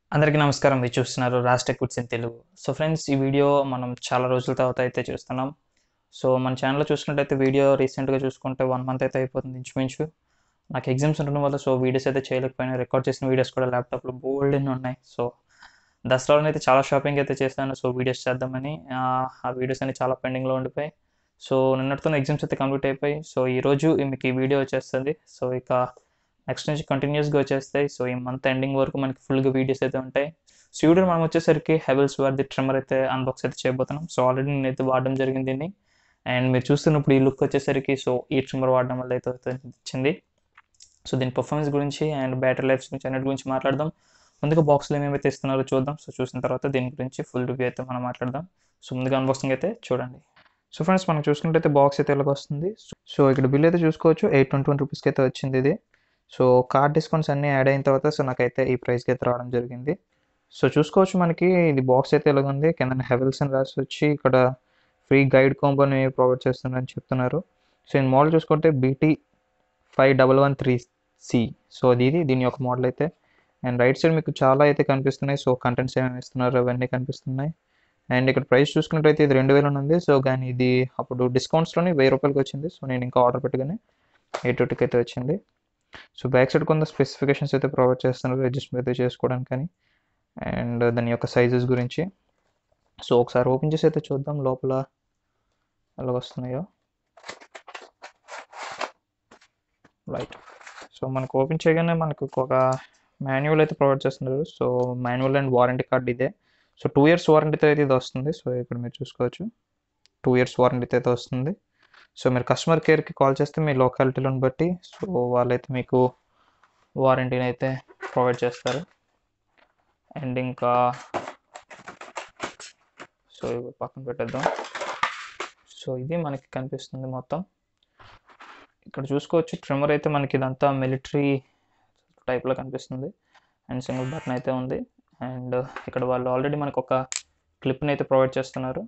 అందరికీ నమస్కారం మీరు చూస్తున్నారు రాష్ట్ర quits in Telugu so friends ఈ వీడియో మనం చాలా రోజుల తర్వాత అయితే చూస్తున్నాం సో మన ఛానల్లో చూసుకుంటే వీడియో రీసెంట్గా చూసుకుంటే వన్ మంత్ అయితే అయిపోతుంది ఇంచుమించు నాకు ఎగ్జామ్స్ ఉండడం వల్ల సో వీడియోస్ అయితే చేయలేకపోయినా రికార్డ్ చేసిన వీడియోస్ కూడా ల్యాప్టాప్లో బోల్డ్ ఎన్ని ఉన్నాయి సో దసరాలో అయితే చాలా షాపింగ్ అయితే చేశాను సో వీడియోస్ చేద్దామని ఆ, ఆ వీడియోస్ అన్ని చాలా పెండింగ్లో ఉండిపోయి సో నిన్నటితో ఎగ్జామ్స్ అయితే కంప్లీట్ అయిపోయి సో ఈరోజు మీకు ఈ వీడియో వచ్చేస్తుంది సో ఇక నెక్స్ట్ నుంచి కంటిన్యూస్గా వచ్చేస్తాయి సో ఈ మంత్ ఎండింగ్ వరకు మనకి ఫుల్గా వీడియోస్ అయితే ఉంటాయి సో ఈ వీడియో మనం వచ్చేసరికి హెవెల్స్ వారి ట్రిమ్మర్ అయితే అన్బాక్స్ అయితే చేయబోతున్నాం సో ఆల్రెడీ నేనైతే వాడడం జరిగింది దీన్ని అండ్ మీరు చూస్తున్నప్పుడు ఈ లుక్ వచ్చేసరికి సో ఈ ట్రిమ్మర్ వాడడం వల్ల అయితే వచ్చింది సో దీని పర్ఫార్మెన్స్ గురించి అండ్ బ్యాటరీ లైఫ్ గురించి అన్నిటి గురించి మాట్లాడదాం ముందుగా బాక్స్లో ఏమేమైతే ఇస్తున్నారో చూద్దాం సో చూసిన తర్వాత దీని గురించి ఫుల్ రివ్యూ అయితే మనం మాట్లాడదాం సో ముందుగా అన్బాక్సింగ్ అయితే చూడండి సో ఫ్రెండ్స్ మనం చూసుకుంటే బాక్స్ అయితే ఎలాగ వస్తుంది సో ఇక్కడ బిల్ అయితే చూసుకోవచ్చు ఎయిట్ ట్వంటీ వన్ రూపీస్కి అయితే వచ్చింది ఇది సో కార్డ్ డిస్కౌంట్స్ అన్నీ యాడ్ అయిన తర్వాత సో నాకైతే ఈ ప్రైస్కి అయితే రావడం జరిగింది సో చూసుకోవచ్చు మనకి ఇది బాక్స్ అయితే ఎలాగ ఉంది కింద హెవెల్స్ అని రాసి వచ్చి ఇక్కడ ఫ్రీ గైడ్ కాంబోని ప్రొవైడ్ చేస్తున్నారని చెప్తున్నారు సో ఈ మోడల్ చూసుకుంటే BT five double one three C so అది ఇది దీని యొక్క మోడల్ అయితే అండ్ రైట్ సైడ్ మీకు చాలా అయితే కనిపిస్తున్నాయి సో కంటెంట్స్ ఏమేమి ఇస్తున్నారు అవన్నీ కనిపిస్తున్నాయి అండ్ ఇక్కడ ప్రైస్ చూసుకున్నట్టయితే ఇది రెండు వేలు ఉంది సో కానీ ఇది అప్పుడు డిస్కౌంట్స్లోనే వెయ్యి రూపాయలకి వచ్చింది సో నేను ఇంకా ఆర్డర్ పెట్టగానే ఎయిట్ టూకి అయితే వచ్చింది సో బ్యాక్ సైడ్ కొంత స్పెసిఫికేషన్స్ అయితే ప్రొవైడ్ చేస్తున్నారు అడ్జస్ట్మెంట్ అయితే చేసుకోవడానికి కానీ అండ్ దాని యొక్క సైజెస్ గురించి సో ఒకసారి ఓపెన్ చేసి అయితే చూద్దాం లోపల ఎలా వస్తున్నాయో రైట్ సో మనకు ఓపెన్ చేయగానే మనకు ఒక మాన్యువల్ అయితే ప్రొవైడ్ చేస్తున్నారు so manual and warranty card ఇదే సో టూ ఇయర్స్ వారంటీతో అయితే ఇది వస్తుంది సో ఇక్కడ మీరు చూసుకోవచ్చు టూ ఇయర్స్ వారంటీతో అయితే వస్తుంది సో మీరు కస్టమర్ కేర్కి కాల్ చేస్తే మీ లొకాలిటీలను బట్టి సో వాళ్ళైతే మీకు వారంటీని అయితే ప్రొవైడ్ చేస్తారు అండ్ ఇంకా సో ఇవి పక్కన పెట్టేద్దాం సో ఇది మనకి కనిపిస్తుంది మొత్తం ఇక్కడ చూసుకోవచ్చు ట్రిమ్మర్ అయితే మనకి ఇదంతా మిలిటరీ టైప్లో కనిపిస్తుంది అండ్ సింగిల్ బటన్ అయితే ఉంది అండ్ ఇక్కడ వాళ్ళు ఆల్రెడీ మనకు ఒక క్లిప్ని అయితే ప్రొవైడ్ చేస్తున్నారు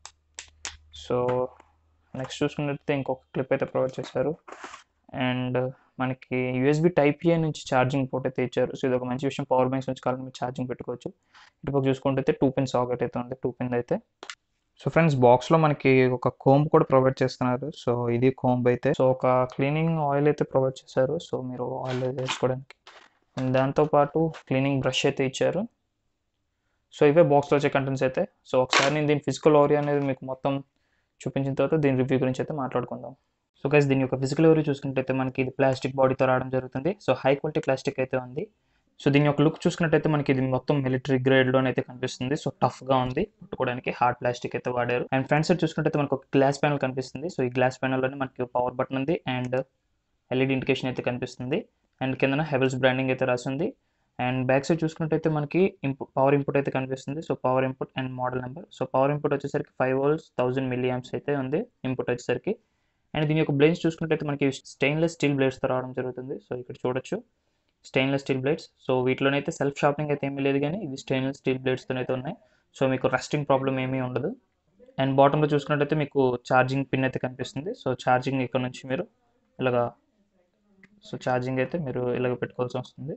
సో నెక్స్ట్ చూసుకున్నట్లయితే ఇంకొక క్లిప్ అయితే ప్రొవైడ్ చేశారు అండ్ మనకి యూఎస్బి టైప్ ఏ నుంచి ఛార్జింగ్ పోర్ట్ అయితే ఇచ్చారు సో ఇది ఒక మంచి విషయం పవర్ బ్యాంక్స్ నుంచి కావాలి మీరు ఛార్జింగ్ పెట్టుకోవచ్చు ఇటుపక్క చూసుకుంటే టూ పిన్ సాకెట్ అయితే ఉంది టూ పిన్ అయితే సో ఫ్రెండ్స్ బాక్స్లో మనకి ఒక కోంబ్ కూడా ప్రొవైడ్ చేస్తున్నారు సో ఇది కోంబ్ అయితే సో ఒక క్లీనింగ్ ఆయిల్ అయితే ప్రొవైడ్ చేశారు సో మీరు ఆయిల్ వేసుకోవడానికి అండ్ దాంతోపాటు క్లీనింగ్ బ్రష్ అయితే ఇచ్చారు సో ఇవే బాక్స్లో వచ్చే కంటెంట్స్ అయితే సో ఒకసారి నేను దీని ఫిజికల్ ఓరి అనేది మీకు మొత్తం చూపించిన తర్వాత దీని రివ్యూ గురించి అయితే మాట్లాడుకుందాం సో గైస్ దీని యొక్క ఫిజికల్ ఓరి చూసుకున్నట్టయితే మనకి ఇది ప్లాస్టిక్ బాడీతో రావడం జరుగుతుంది సో హై క్వాలిటీ ప్లాస్టిక్ అయితే ఉంది సో దీని యొక్క లుక్ చూసుకున్నట్టయితే మనకి ఇది మొత్తం మిలిటరీ గ్రేడ్లోనే అయితే కనిపిస్తుంది సో టఫ్గా ఉంది పట్టుకోవడానికి హార్డ్ ప్లాస్టిక్ అయితే వాడారు అండ్ ఫ్రంట్ సైడ్ చూసుకున్నట్టయితే మనకు ఒక గ్లాస్ ప్యానల్ కనిపిస్తుంది సో ఈ గ్లాస్ ప్యానల్లోనే మనకి పవర్ బటన్ ఉంది అండ్ ఎల్ఈడి ఇండికేషన్ అయితే కనిపిస్తుంది అండ్ కిందన హెవెల్స్ బ్రాండింగ్ అయితే రాసింది అండ్ బ్యాక్ సైడ్ చూసుకున్నట్టయితే మనకి ఇంపు పవర్ ఇన్పుట్ అయితే కనిపిస్తుంది so power input and model number so power input వచ్చేసరికి five volts thousand milliamps అయితే ఉంది ఇన్పుట్ వచ్చేసరికి అండ్ దీని యొక్క బ్లేడ్స్ చూసుకున్నట్టయితే మనకి స్టెయిన్లెస్ స్టీల్ బ్లేడ్స్తో రావడం జరుగుతుంది సో ఇక్కడ చూడొచ్చు స్టెయిన్లెస్ స్టీల్ బ్లేడ్స్ సో వీటిలోనైతే సెల్ఫ్ షార్పింగ్ అయితే ఏమీ లేదు కానీ ఇవి స్టెయిన్లెస్ స్టీల్ బ్లేడ్స్తో అయితే ఉన్నాయి సో మీకు రస్టింగ్ ప్రాబ్లం ఏమీ ఉండదు అండ్ బాటంలో చూసుకున్నట్టయితే మీకు ఛార్జింగ్ పిన్ అయితే కనిపిస్తుంది సో ఛార్జింగ్ ఇక్కడ నుంచి మీరు ఇలాగా సో ఛార్జింగ్ అయితే మీరు ఇలాగ పెట్టుకోవాల్సి వస్తుంది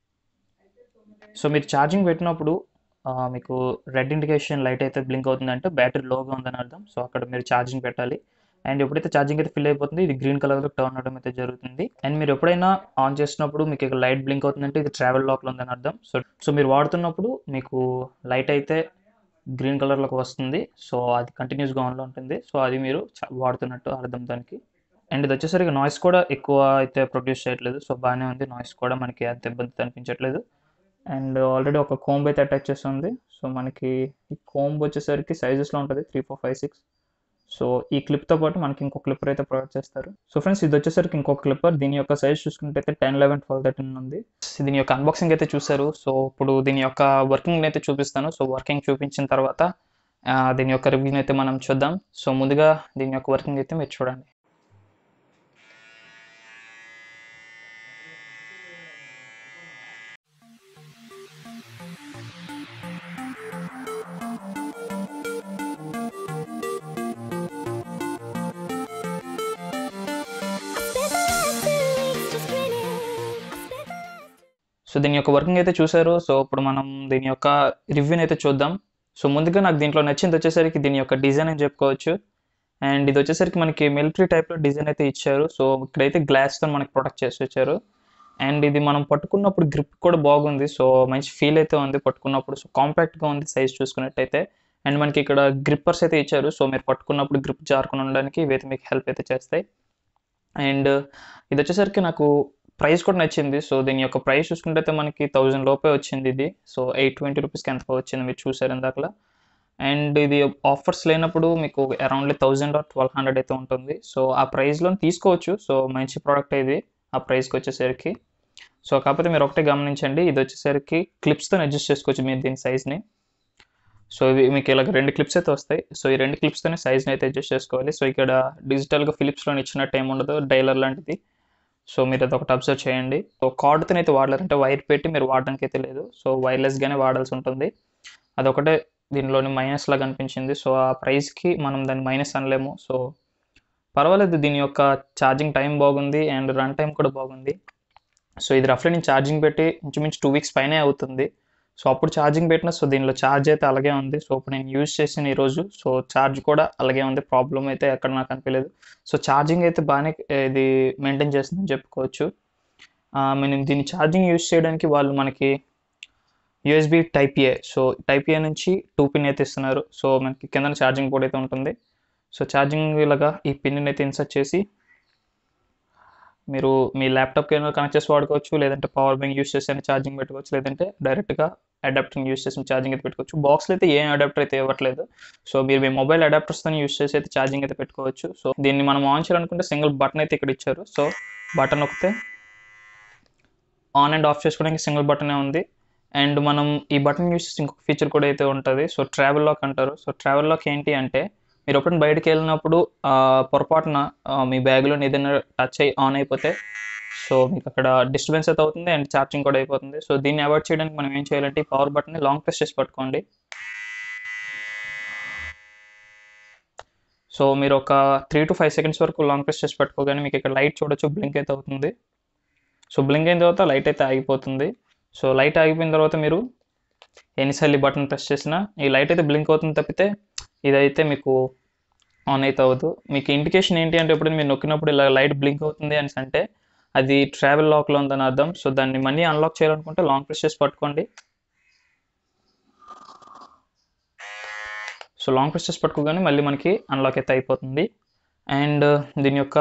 సో మీరు ఛార్జింగ్ పెట్టినప్పుడు ఆ, మీకు రెడ్ ఇండికేషన్ లైట్ అయితే బ్లింక్ అవుతుందంటే బ్యాటరీ లోగా ఉందని అర్థం సో అక్కడ మీరు ఛార్జింగ్ పెట్టాలి అండ్ ఎప్పుడైతే ఛార్జింగ్ అయితే ఫిల్ అయిపోతుంది ఇది గ్రీన్ కలర్లో టర్న్ అవడం అయితే జరుగుతుంది అండ్ మీరు ఎప్పుడైనా ఆన్ చేసినప్పుడు మీకు ఇక్కడ లైట్ బ్లింక్ అవుతుందంటే ఇది ట్రావెల్ లాక్లో ఉందని అర్థం సో సో మీరు వాడుతున్నప్పుడు మీకు లైట్ అయితే గ్రీన్ కలర్లోకి వస్తుంది సో అది కంటిన్యూస్గా ఆన్లో ఉంటుంది సో అది మీరు చ- వాడుతున్నట్టు అర్థం దానికి అండ్ ఇది వచ్చేసరికి నాయిస్ కూడా ఎక్కువ అయితే ప్రొడ్యూస్ చేయట్లేదు సో బాగానే ఉంది నాయిస్ కూడా మనకి అంత ఇబ్బంది అనిపించట్లేదు అండ్ ఆల్రెడీ ఒక కోంబ్ అయితే అటాచ్ చేసి ఉంది సో మనకి ఈ కోంబ్ వచ్చేసరికి సైజెస్లో ఉంటుంది three four five six so ఈ క్లిప్తో పాటు మనకి ఇంకో క్లిప్పర్ అయితే ప్రొవైడ్ చేస్తారు సో ఫ్రెండ్స్ ఇది వచ్చేసరికి ఇంకో క్లిప్పర్ దీని యొక్క సైజ్ చూసుకుంటే టెన్ లెవెన్ ట్వెల్వ్ థర్టీన్ ఉంది దీని యొక్క అన్బాక్సింగ్ అయితే చూసారు సో ఇప్పుడు దీని యొక్క వర్కింగ్ అయితే చూపిస్తాను సో వర్కింగ్ చూపించిన తర్వాత ఆ, దీని యొక్క రివ్యూని అయితే మనం చూద్దాం సో ముందుగా దీని యొక్క వర్కింగ్ అయితే మీరు చూడండి సో దీని యొక్క వర్కింగ్ అయితే చూసారు సో ఇప్పుడు మనం దీని యొక్క రివ్యూని అయితే చూద్దాం సో ముందుగా నాకు దీంట్లో నచ్చింది వచ్చేసరికి దీని యొక్క డిజైన్ అని చెప్పుకోవచ్చు అండ్ ఇది వచ్చేసరికి మనకి మిలిటరీ టైప్లో డిజైన్ అయితే ఇచ్చారు సో ఇక్కడైతే గ్లాస్తో మనకి ప్రొటెక్ట్ చేసి వచ్చారు అండ్ ఇది మనం పట్టుకున్నప్పుడు గ్రిప్ కూడా బాగుంది సో మంచి ఫీల్ అయితే ఉంది పట్టుకున్నప్పుడు సో కాంపాక్ట్గా ఉంది సైజ్ చూసుకున్నట్టయితే అండ్ మనకి ఇక్కడ గ్రిప్పర్స్ అయితే ఇచ్చారు సో మీరు పట్టుకున్నప్పుడు గ్రిప్ జారకుండా ఉండడానికి ఇవైతే మీకు హెల్ప్ అయితే చేస్తాయి అండ్ ఇది వచ్చేసరికి నాకు ప్రైస్ కూడా నచ్చింది సో దీని యొక్క ప్రైస్ చూసుకుంటే మనకి థౌజండ్ లోపే వచ్చింది ఇది సో ఎయిట్ ట్వంటీ రూపీస్కి ఎంత వచ్చింది మీరు చూసారు ఇందాకలా అండ్ ఇది ఆఫర్స్ లేనప్పుడు మీకు aroundly thousand or twelve hundred అయితే ఉంటుంది సో ఆ ప్రైస్లో తీసుకోవచ్చు సో మంచి ప్రోడక్ట్ ఇది ఆ ప్రైస్కి వచ్చేసరికి సో కాకపోతే మీరు ఒకటే గమనించండి ఇది వచ్చేసరికి క్లిప్స్తో అడ్జస్ట్ చేసుకోవచ్చు మీరు దీని సైజ్ని సో ఇవి మీకు ఇలాగ రెండు క్లిప్స్ అయితే వస్తాయి సో ఈ రెండు క్లిప్స్తోనే సైజ్ని అయితే అడ్జస్ట్ చేసుకోవాలి సో ఇక్కడ డిజిటల్గా ఫిలిప్స్లో ఇచ్చినట్టు ఏమి ఉండదు డైలర్ లాంటిది సో మీరు అది ఒకటి అబ్జర్వ్ చేయండి సో కార్డ్తో అయితే వాడలేరంటే వైర్ పెట్టి మీరు వాడడానికి అయితే లేదు సో వైర్లెస్గానే వాడాల్సి ఉంటుంది అదొకటే దీనిలోని మైనస్ లాగా అనిపించింది సో ఆ ప్రైస్కి మనం దాన్ని మైనస్ అనలేము సో పర్వాలేదు దీని యొక్క ఛార్జింగ్ టైం బాగుంది అండ్ రన్ టైం కూడా బాగుంది సో ఇది రఫ్లీ నేను ఛార్జింగ్ పెట్టి ఇంచుమించు టూ వీక్స్ పైనే అవుతుంది సో అప్పుడు ఛార్జింగ్ పెట్టిన సో దీనిలో ఛార్జ్ అయితే అలాగే ఉంది సో ఇప్పుడు నేను యూజ్ చేసిన ఈరోజు సో ఛార్జ్ కూడా అలాగే ఉంది ప్రాబ్లం అయితే ఎక్కడ నాకు అనిపించలేదు సో ఛార్జింగ్ అయితే బాగానే ఇది మెయింటైన్ చేస్తుందని చెప్పుకోవచ్చు మనం దీన్ని ఛార్జింగ్ యూజ్ చేయడానికి వాళ్ళు మనకి USB type A so type A నుంచి టూ పిన్ అయితే ఇస్తున్నారు సో మనకి కింద ఛార్జింగ్ పోర్ట్ అయితే ఉంటుంది సో ఛార్జింగ్ ఇలాగా ఈ పిన్ అయితే ఇన్సర్ట్ చేసి మీరు మీ ల్యాప్టాప్కి ఏమైనా కనెక్ట్ చేసి వాడుకోవచ్చు లేదంటే పవర్ బ్యాంక్ యూస్ చేసి ఛార్జింగ్ పెట్టుకోవచ్చు లేదంటే డైరెక్ట్గా అడాప్టర్ని యూస్ చేసి ఛార్జింగ్ అయితే పెట్టుకోవచ్చు బాక్స్లో అయితే ఏం అడాప్టర్ అయితే ఇవ్వట్లేదు సో మీరు మీ మొబైల్ అడాప్టర్స్తో యూస్ చేసి అయితే ఛార్జింగ్ అయితే పెట్టుకోవచ్చు సో దీన్ని మనం ఆన్ చేయాలనుకుంటే సింగిల్ బటన్ అయితే ఇక్కడ ఇచ్చారు సో బటన్ నొక్కితే ఆన్ అండ్ ఆఫ్ చేసుకోవడానికి సింగిల్ బటనే ఉంది అండ్ మనం ఈ బటన్ యూస్ చేసి ఇంకొక ఫీచర్ కూడా అయితే ఉంటుంది సో ట్రావెల్ లాక్ అంటారు సో ట్రావెల్ లాక్ ఏంటి అంటే మీరు ఎప్పుడైనా బయటకు వెళ్ళినప్పుడు పొరపాటున మీ బ్యాగ్లో ఏదైనా టచ్ అయ్యి ఆన్ అయిపోతే సో మీకు అక్కడ డిస్టర్బెన్స్ అయితే అవుతుంది అండ్ ఛార్జింగ్ కూడా అయిపోతుంది సో దీన్ని అవాయిడ్ చేయడానికి మనం ఏం చేయాలంటే ఈ పవర్ బటన్ని లాంగ్ ప్రెస్ చేసి పట్టుకోండి సో మీరు ఒక త్రీ టు ఫైవ్ సెకండ్స్ వరకు లాంగ్ ప్రెస్ చేసి పట్టుకోగానే మీకు ఇక్కడ లైట్ చూడొచ్చు బ్లింక్ అయితే అవుతుంది సో బ్లింక్ అయిన తర్వాత లైట్ అయితే ఆగిపోతుంది సో లైట్ ఆగిపోయిన తర్వాత మీరు ఎన్నిసార్లు బటన్ ప్రెస్ చేసినా ఈ లైట్ అయితే బ్లింక్ అవుతుంది తప్పితే ఇదైతే మీకు ఆన్ అయితే అవ్వదు మీకు ఇండికేషన్ ఏంటి అంటే ఎప్పుడైనా మీరు నొక్కినప్పుడు ఇలా లైట్ బ్లింక్ అవుతుంది అని అంటే అది ట్రావెల్ లాక్లో ఉందని అర్థం సో దాన్ని మనీ అన్లాక్ చేయాలనుకుంటే లాంగ్ ప్రెస్ చేసి పట్టుకోండి సో లాంగ్ ప్రెస్ చేసి పట్టుకోగానే మళ్ళీ మనకి అన్లాక్ అయితే అయిపోతుంది అండ్ దీని యొక్క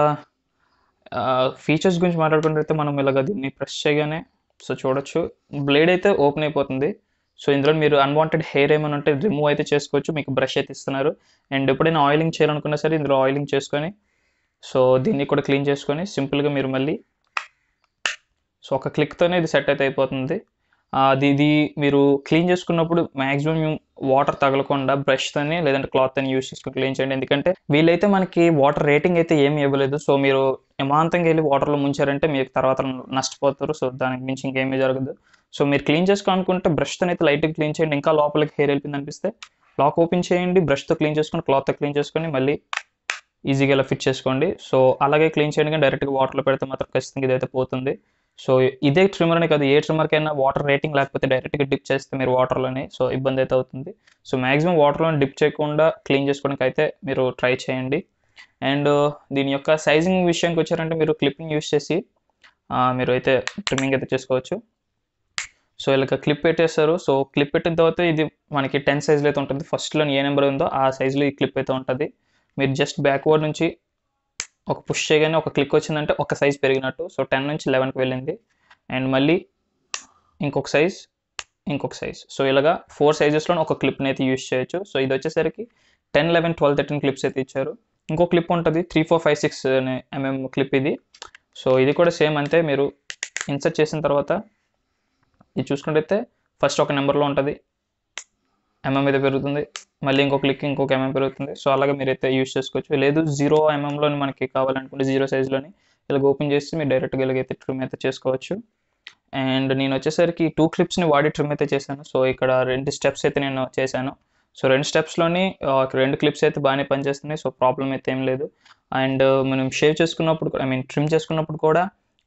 ఫీచర్స్ గురించి మాట్లాడుకుంటే మనం ఇలాగ దీన్ని ప్రెస్ చేయగానే సో చూడొచ్చు బ్లేడ్ అయితే ఓపెన్ అయిపోతుంది సో ఇందులో మీరు అన్వాంటెడ్ హెయిర్ ఏమైనా ఉంటే రిమూవ్ అయితే చేసుకోవచ్చు మీకు బ్రష్ అయితే ఇస్తున్నారు అండ్ ఎప్పుడైనా ఆయిలింగ్ చేయాలనుకున్నా సరే ఇందులో ఆయిలింగ్ చేసుకొని సో దీన్ని కూడా క్లీన్ చేసుకొని సింపుల్గా మీరు మళ్ళీ సో ఒక క్లిక్తోనే ఇది సెట్ అయితే అయిపోతుంది అది ఇది మీరు క్లీన్ చేసుకున్నప్పుడు మ్యాక్సిమం వాటర్ తగలకుండా బ్రష్తోని లేదంటే క్లాత్ అని యూస్ చేసుకుని క్లీన్ చేయండి ఎందుకంటే వీళ్ళైతే మనకి వాటర్ రేటింగ్ అయితే ఏమి ఇవ్వలేదు సో మీరు ఏమాంతంగా వెళ్ళి వాటర్లో ముంచారంటే మీకు తర్వాత నష్టపోతారు సో దానికి మించి ఇంకేమీ జరగదు సో మీరు క్లీన్ చేసుకోవాలనుకుంటే బ్రష్తో అయితే లైట్గా క్లీన్ చేయండి ఇంకా లోపలికి హెయిర్ వెళ్ళింది అనిపిస్తే లాక్ ఓపెన్ చేయండి బ్రష్తో క్లీన్ చేసుకొని క్లాత్తో క్లీన్ చేసుకొని మళ్ళీ ఈజీగా ఇలా ఫిట్ చేసుకోండి సో అలాగే క్లీన్ చేయండి కానీ డైరెక్ట్గా వాటర్లో పెడితే మాత్రం ఖచ్చితంగా ఇదైతే పోతుంది సో ఇదే ట్రిమ్మర్ అనే కాదు ఏ ట్రిమ్మర్కైనా వాటర్ రేటింగ్ లేకపోతే డైరెక్ట్గా డిప్ చేస్తే మీరు వాటర్లోనే సో ఇబ్బంది అయితే అవుతుంది సో మ్యాక్సిమం వాటర్లో డిప్ చేయకుండా క్లీన్ చేసుకోవడానికి అయితే మీరు ట్రై చేయండి అండ్ దీని యొక్క సైజింగ్ విషయానికి వచ్చారంటే మీరు క్లిప్పింగ్ యూస్ చేసి మీరు అయితే ట్రిమ్మింగ్ అయితే చేసుకోవచ్చు సో ఇలా క్లిప్ పెట్టేస్తారు సో క్లిప్ పెట్టిన తర్వాత ఇది మనకి టెన్ సైజ్లో అయితే ఉంటుంది ఫస్ట్లో ఏ నెంబర్ ఉందో ఆ సైజులో ఈ క్లిప్ అయితే ఉంటుంది మీరు జస్ట్ బ్యాక్వర్డ్ నుంచి ఒక పుష్ చేయగానే ఒక క్లిక్ వచ్చిందంటే ఒక సైజ్ పెరిగినట్టు సో టెన్ నుంచి లెవెన్కి వెళ్ళింది అండ్ మళ్ళీ ఇంకొక సైజ్ ఇంకొక సైజ్ సో ఇలాగా ఫోర్ సైజెస్లో ఒక క్లిప్ని అయితే యూస్ చేయొచ్చు సో ఇది వచ్చేసరికి ten eleven twelve thirteen clips అయితే ఇచ్చారు ఇంకో క్లిప్ ఉంటుంది three four five six MM clip ఇది సో ఇది కూడా సేమ్ అంతే మీరు ఇన్సర్ట్ చేసిన తర్వాత ఇది చూసుకుంటే ఫస్ట్ ఒక నెంబర్లో ఉంటుంది ఎంఎం అయితే పెరుగుతుంది మళ్ళీ ఇంకో క్లిక్ ఇంకొక ఎంఎం పెరుగుతుంది సో అలాగే మీరైతే యూస్ చేసుకోవచ్చు లేదు జీరో ఎంఎంలోని మనకి కావాలనుకుంటే జీరో సైజ్లోని ఇలా ఓపెన్ చేసి మీరు డైరెక్ట్గా ఇలాగైతే ట్రిమ్ అయితే చేసుకోవచ్చు అండ్ నేను వచ్చేసరికి టూ క్లిప్స్ని వాడి ట్రిమ్ అయితే చేశాను సో ఇక్కడ రెండు స్టెప్స్ అయితే నేను చేశాను సో రెండు స్టెప్స్లోని రెండు క్లిప్స్ అయితే బాగానే పనిచేస్తున్నాయి సో ప్రాబ్లం అయితే ఏం లేదు అండ్ మనం షేవ్ చేసుకున్నప్పుడు ఐ మీన్ ట్రిమ్ చేసుకున్నప్పుడు కూడా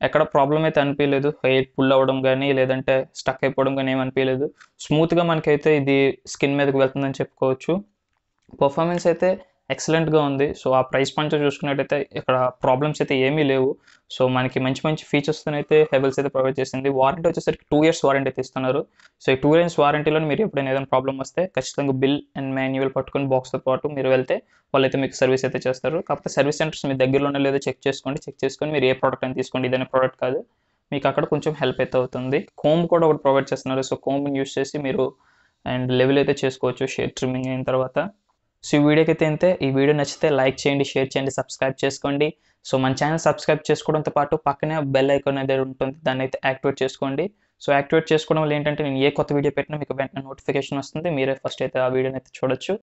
ఎక్కడ ప్రాబ్లం అయితే అనిపించలేదు హెయిర్ పుల్ అవ్వడం కానీ లేదంటే స్టక్ అయిపోవడం కానీ ఏమి అనిపించలేదు స్మూత్గా మనకైతే ఇది స్కిన్ మీదకి వెళ్తుందని చెప్పుకోవచ్చు పర్ఫార్మెన్స్ అయితే ఎక్సలెంట్గా ఉంది సో ఆ ప్రైస్ పాయింట్ చూసుకున్నట్టయితే ఇక్కడ ప్రాబ్లమ్స్ అయితే ఏమీ లేవు సో మనకి మంచి మంచి ఫీచర్స్తో అయితే హెవెల్స్ అయితే ప్రొవైడ్ చేసింది వారంటీ వచ్చేసరికి టూ ఇయర్స్ వారంటీ అయితే ఇస్తున్నారు సో ఈ టూ ఇయర్స్ వారంటీలో మీరు ఎప్పుడైనా ఏదైనా ప్రాబ్లం వస్తే ఖచ్చితంగా బిల్ అండ్ మాన్యువల్ పట్టుకొని బాక్స్తో పాటు మీరు వెళ్తే వాళ్ళైతే మీకు సర్వీస్ అయితే చేస్తారు కాకపోతే సర్వీస్ సెంటర్స్ మీ దగ్గరలోనే లేదో చెక్ చేసుకోండి చెక్ చేసుకొని మీరు ఏ ప్రోడక్ట్ అని తీసుకోండి ఇదైనా ప్రోడక్ట్ కాదు మీకు అక్కడ కొంచెం హెల్ప్ అయితే అవుతుంది కోమ్ కూడా ఒకటి ప్రొవైడ్ చేస్తున్నారు సో కోమ్ని యూస్ చేసి మీరు అండ్ లెవెల్ అయితే చేసుకోవచ్చు షేర్ ట్రిమ్మింగ్ అయిన తర్వాత సో ఈ వీడియోకి అయితే అంతే ఈ వీడియో నచ్చితే లైక్ చేయండి షేర్ చేయండి సబ్స్క్రైబ్ చేసుకోండి సో మన ఛానల్ సబ్స్క్రైబ్ చేసుకోవడంతో పాటు పక్కనే బెల్ ఐకాన్ అనేది ఉంటుంది దాన్ని అయితే యాక్టివేట్ చేసుకోండి సో యాక్టివేట్ చేసుకోవడం వల్ల ఏంటంటే నేను ఏ కొత్త వీడియో పెట్టినా మీకు వెంటనే నోటిఫికేషన్ వస్తుంది మీరే ఫస్ట్ అయితే ఆ వీడియోని అయితే చూడొచ్చు